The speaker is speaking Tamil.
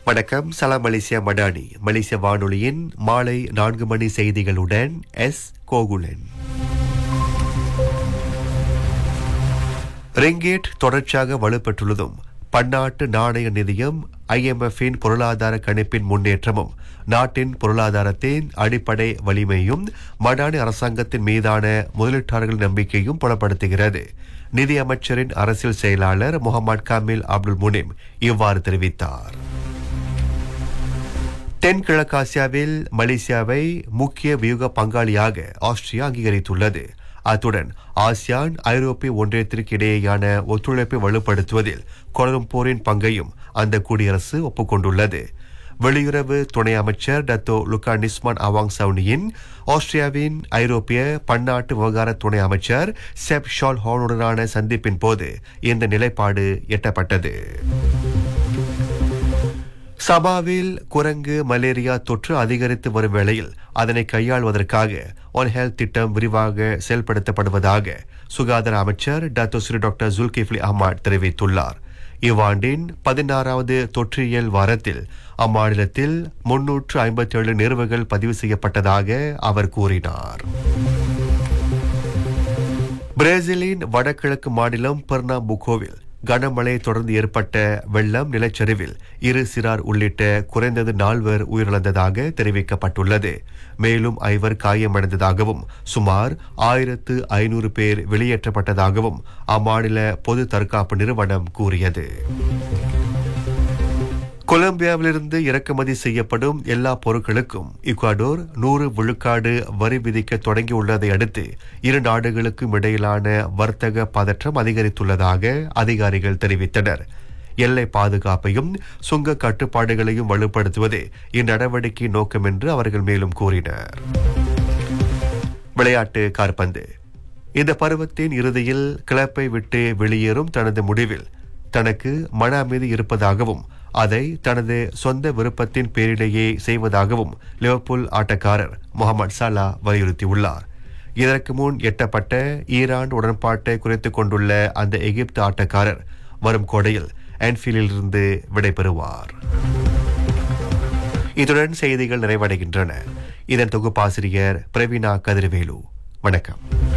வணக்கம் சலாம் மலேசியா மடானி மலேசிய வானொலியின் மாலை நான்கு மணி செய்திகளுடன் எஸ் கோகுலன் ரிங்கேட் தொடர்ச்சியாக வலுப்பெற்றுள்ளதும் பன்னாட்டு நாணய நிதியம் ஐஎம்எஃப்பின் பொருளாதார கணிப்பின் முன்னேற்றமும் நாட்டின் பொருளாதாரத்தின் அடிப்படை வலிமையும் மடானி அரசாங்கத்தின் மீதான முதலீட்டாளர்கள் நம்பிக்கையும் புலப்படுத்துகிறது நிதி அமைச்சரின் அரசியல் செயலாளர் முகமது காமில் அப்துல் முனிம் இவ்வாறு தெரிவித்தார் தென்கிழக்காசியாவில் மலேசியாவை முக்கிய வியூக பங்காளியாக ஆஸ்திரியா அங்கீகரித்துள்ளது அத்துடன் ஆசியான் ஐரோப்பிய ஒன்றியத்திற்கு இடையேயான ஒத்துழைப்பை வலுப்படுத்துவதில் கொலம்பூரின் பங்கையும் அந்த குடியரசு ஒப்புக்கொண்டுள்ளது வெளியுறவு துணை அமைச்சர் டத்தோ லுகா நிஸ்மான் அவாங் சவுனியின் ஆஸ்திரியாவின் ஐரோப்பிய பன்னாட்டு விவகார துணை அமைச்சர் செப் ஷால் ஹானுடனான சந்திப்பின் போது இந்த நிலைப்பாடு எட்டப்பட்டது சபாவில் குரங்கு மலேரியா தொற்று அதிகரித்து வரும் வேளையில் அதனை கையாள்வதற்காக ஒன் ஹெல்த் திட்டம் விரிவாக செயல்படுத்தப்படுவதாக சுகாதார அமைச்சர் doctor Sri doctor Zulkifli Ahmad தெரிவித்துள்ளார் இவ்வாண்டின் பதினாறாவது தொற்றியல் வாரத்தில் அம்மாநிலத்தில் முன்னூற்று ஐம்பத்தி ஏழு நிறுவுகள் பதிவு செய்யப்பட்டதாக அவர் கூறினார் பிரேசிலின் வடகிழக்கு மாநிலம் பெர்னாபுகோவில் கனமழை தொடர்ந்து ஏற்பட்ட வெள்ளம் நிலச்சரிவில் இரு சிறார் உள்ளிட்ட குறைந்தது நால்வர் உயிரிழந்ததாக தெரிவிக்கப்பட்டுள்ளது மேலும் ஐவர் காயமடைந்ததாகவும் சுமார் ஆயிரத்து ஐநூறு பேர் வெளியேற்றப்பட்டதாகவும் அம்மாநில பொது தற்காப்பு நிறுவனம் கூறியது கொலம்பியாவிலிருந்து இறக்குமதி செய்யப்படும் எல்லா பொருட்களுக்கும் இக்வாடோர் நூறு விழுக்காடு வரி விதிக்க தொடங்கியுள்ளதை அடுத்து இரு நாடுகளுக்கும் இடையிலான வர்த்தக பதற்றம் அதிகரித்துள்ளதாக அதிகாரிகள் தெரிவித்தனர் எல்லை பாதுகாப்பையும் சுங்க கட்டுப்பாடுகளையும் வலுப்படுத்துவதே இந்நடவடிக்கை நோக்கம் என்று அவர்கள் மேலும் கூறினர் விளையாட்டு கார்பந்து இந்த பருவத்தின் இறுதியில் கிளப்பை விட்டு வெளியேறும் தனது முடிவில் தனக்கு மன அமைதி இருப்பதாகவும் அதை தனது சொந்த விருப்பத்தின் பேரிலேயே செய்வதாகவும் லிவர்பூல் ஆட்டக்காரர் முகமது சாலா வலியுறுத்தியுள்ளார் இதற்கு முன் எட்டப்பட்ட ஈரான் உடன்பாட்டை குறைத்துக் கொண்டுள்ள அந்த எகிப்து ஆட்டக்காரர் வரும் கோடையில் ஆன்ஃபீல்டிலிருந்து விடைபெறுவார் இத்துடன் செய்திகள் நிறைவடைகின்றன இதன் தொகுப்பாசிரியர் பிரவீனா கதிர்வேலு வணக்கம்